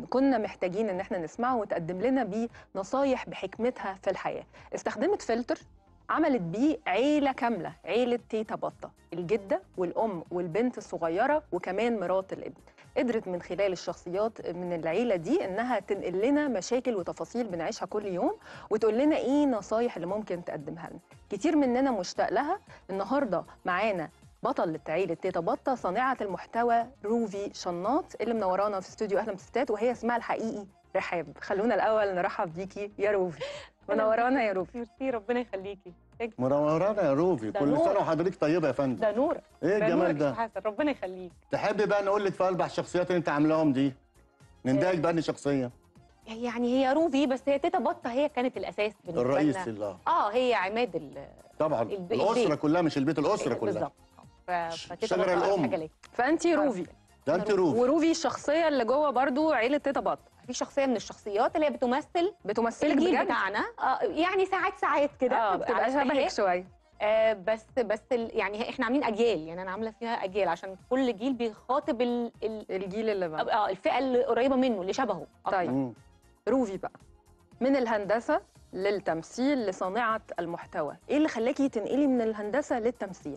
كنا محتاجين ان احنا نسمعه وتقدم لنا بيه نصايح بحكمتها في الحياه استخدمت فلتر عملت بيه عيلة كاملة عيلة تيتا بطة الجدة والأم والبنت الصغيرة وكمان مرات الابن قدرت من خلال الشخصيات من العيلة دي إنها تنقل لنا مشاكل وتفاصيل بنعيشها كل يوم وتقول لنا إيه نصايح اللي ممكن تقدمها لنا كتير مننا مشتاق لها النهاردة معانا بطلة عيلة تيتا بطة صانعة المحتوى روفي شناط اللي منورانا في استوديو أهلا بالستات وهي اسمها الحقيقي رحاب خلونا الأول نرحب بيكي يا روفي منورانا يا روفي ميرسي ربنا يخليكي منورانا يا روفي ده كل نور. سنه وحضرتك طيبه يا فندم ده نورك ايه ده الجمال نورك ده يا حسن ربنا يخليك تحبي بقى نقول لك في اربع شخصيات اللي انت عاملاهم دي نندهك بأني شخصيه يعني هي روبي بس هي تيتا بطه هي كانت الاساس بالنسبه الرئيس لنا الله اه هي عماد ال طبعا الب- الاسره البيت. كلها مش البيت الاسره كلها بالظبط ف- ش- فتيتا شجرة بطة أول الأم. حاجة ليا. فأنتي روفي ده انت روفي وروفي الشخصية اللي جوه برضو عيلة تيتا بطة في شخصيه من الشخصيات اللي هي بتمثل بتمثلك الجيل بجد بتاعنا آه يعني ساعات ساعات كده اه بتبقى بتبقى على شبهك شبهك. شوية آه بس بس ال- يعني احنا عاملين اجيال يعني انا عامله فيها اجيال عشان كل جيل بيخاطب ال ال الجيل اللي بعد اه الفئه اللي قريبه منه اللي شبهه أكتر. طيب. مم. روفي بقى من الهندسة للتمثيل لصانعة المحتوى ايه اللي خلاكي تنقلي من الهندسة للتمثيل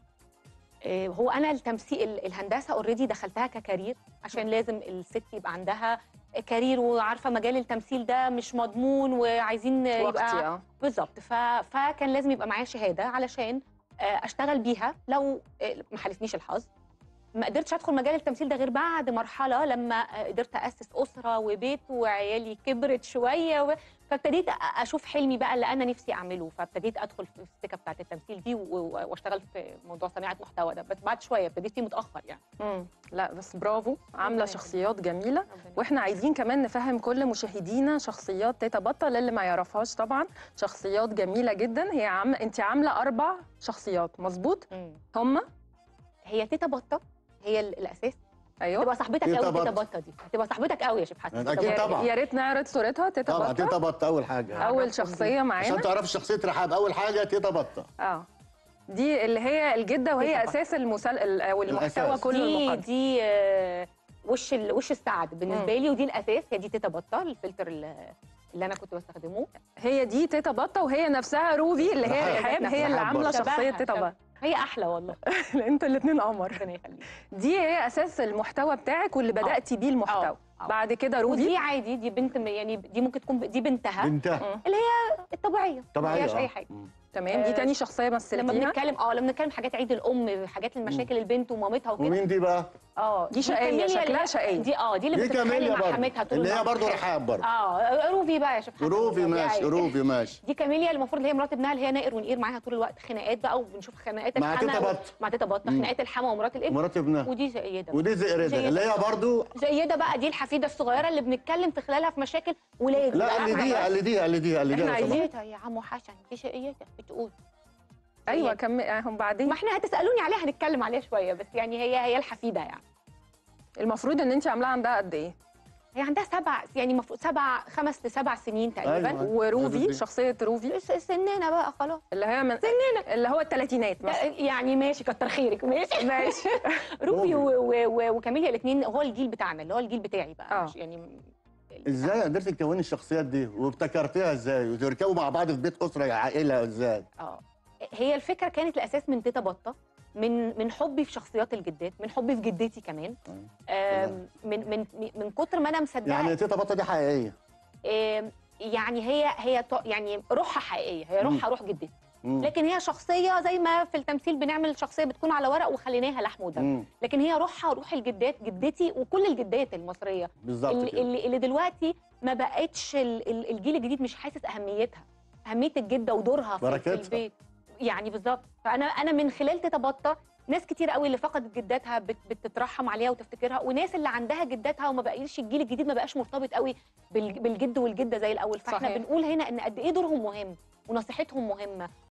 آه، هو انا التمثيل ال- الهندسه اوريدي دخلتها ككارير عشان لازم الست يبقى عندها كارير وعارفه مجال التمثيل ده مش مضمون وعايزين وقتي يبقى اه بالظبط ف... فكان لازم يبقى معايا شهاده علشان آه، اشتغل بيها لو آه، ما حالفنيش الحظ ما قدرتش ادخل مجال التمثيل ده غير بعد مرحله لما آه، قدرت اسس اسره وبيت وعيالي كبرت شويه و... فابتديت أ- اشوف حلمي بقى اللي انا نفسي اعمله فابتديت ادخل في السكه بتاعت التمثيل دي و... و- واشتغل في موضوع صناعه محتوى ده بس بعد شويه ابتديت فيه متاخر يعني مم. لا بس برافو عاملة ربنا شخصيات جميلة ربنا واحنا عايزين كمان نفهم كل مشاهدينا شخصيات تيتا بطة للي ما يعرفهاش طبعا شخصيات جميلة جدا هي عم... انت عاملة أربع شخصيات مظبوط مم. هما هي تيتا بطه هي ال- الاساس ايوه تبقى صاحبتك تيتا قوي تيتا بطة. بطه دي هتبقى صاحبتك قوي يا شيف حسن أكيد تيتا يا- بطة. طبعا. يا ريت نعرض صورتها تيتا طبعا بطة تيتا بطه اول حاجه أول عرفهم شخصية معانا عشان تعرف شخصيه رحاب اول حاجه تيتا بطه اه دي اللي هي الجده وهي تيتا بطة. اساس المسل... ال- او المحتوى الأساس. كله دي المقدم دي آه، وش ال... وش السعد بالنسبه مم. لي ودي الاساس هي دي تيتا بطه الفلتر اللي, اللي انا كنت بستخدمه هي دي تيتا بطه وهي نفسها روبي اللي هي رحاب. رحاب هي اللي رحاب عامله برضه. شخصيه شبهها، تيتا شبه. بطه هي احلى والله انتوا الاثنين قمر ربنا يخليك دي هي اساس المحتوى بتاعك واللي بداتي بيه المحتوى آه، آه. بعد كده روبي ودي عادي دي بنت م- يعني دي ممكن تكون ب- دي بنتها بنتها الطبيعيه ما طبيعيه فيهاش اي آه. حاجه مم. تمام دي آه، تاني شخصيه لما مثلتيها بنتكلم اه لما بنتكلم حاجات عيد الام حاجات المشاكل البنت ومامتها وكده ومين دي بقى؟ اه دي شقية، كاميليا اللي شكلها هي- شقية. دي اه دي اللي دي بتتخانق كاميليا مع برضه حماتها طول اللي هي الوقت. برضه رحاب برضه اه روبي بقى يا شيف حسن روفي دي ماشي عادي. روفي ماشي دي كاميليا المفروض اللي هي مرات ابنها اللي هي نائر ونقير معاها طول الوقت خناقات بقى وبنشوف خناقات مع الحما تيتا و- بطة. مع تيتا بطه مم. خناقات الحما ومرات الابن ومرات ابنها ودي زيده ودي زئردة زيدة. اللي هي برضه زيده بقى دي الحفيده الصغيره اللي بنتكلم في خلالها في مشاكل ولادي لا بقى اللي دي حاجات. اللي دي اللي دي اللي دي إحنا لو سمحت. عايزين- شقيتها يا عمو حسن دي شقيتها بتقول ايوه هي- كم هم بعدين ما احنا هتسالوني عليها هنتكلم عليها شويه بس يعني هي هي الحفيده يعني المفروض ان انت عاملاها عندها قد ايه هي عندها سبع يعني المفروض سبع خمس لسبع سنين تقريبا أيوة. وروفي دي. شخصيه روفي س- سننا بقى خلاص اللي هي من سننا اللي هو الثلاثينات مثلا يعني ماشي كتر خيرك ماشي ماشي روبي و- و- و- وكاميليا الاثنين هو الجيل بتاعنا اللي هو الجيل بتاعي بقى آه. مش يعني ازاي قدرتي تكوني الشخصيات دي وابتكرتيها ازاي وتركبوا مع بعض في بيت اسره عائله ازاي اه هي الفكره كانت الاساس من تيتا بطه من من حبي في شخصيات الجدات من حبي في جدتي كمان آم، من من من كتر ما انا مصدقه يعني تيتا بطه دي حقيقيه آم، يعني هي هي ط- يعني روحها حقيقيه هي روحها روح جدتي مم. لكن هي شخصيه زي ما في التمثيل بنعمل شخصيه بتكون على ورق وخليناها لحم ودم مم. لكن هي روحها روح الجدات جدتي وكل الجدات المصريه بالظبط اللي, كده اللي, اللي دلوقتي ما بقتش ال- ال- الجيل الجديد مش حاسس اهميتها اهميه الجده ودورها في, في بركتها. البيت يعني بالظبط فانا انا من خلال تيتا بطه ناس كتير قوي اللي فقدت جداتها بت- بتترحم عليها وتفتكرها وناس اللي عندها جداتها وما بقاش الجيل الجديد ما بقاش مرتبط قوي بال- بالجد والجده زي الاول فاحنا صحيح. بنقول هنا ان قد ايه دورهم مهم ونصيحتهم مهمه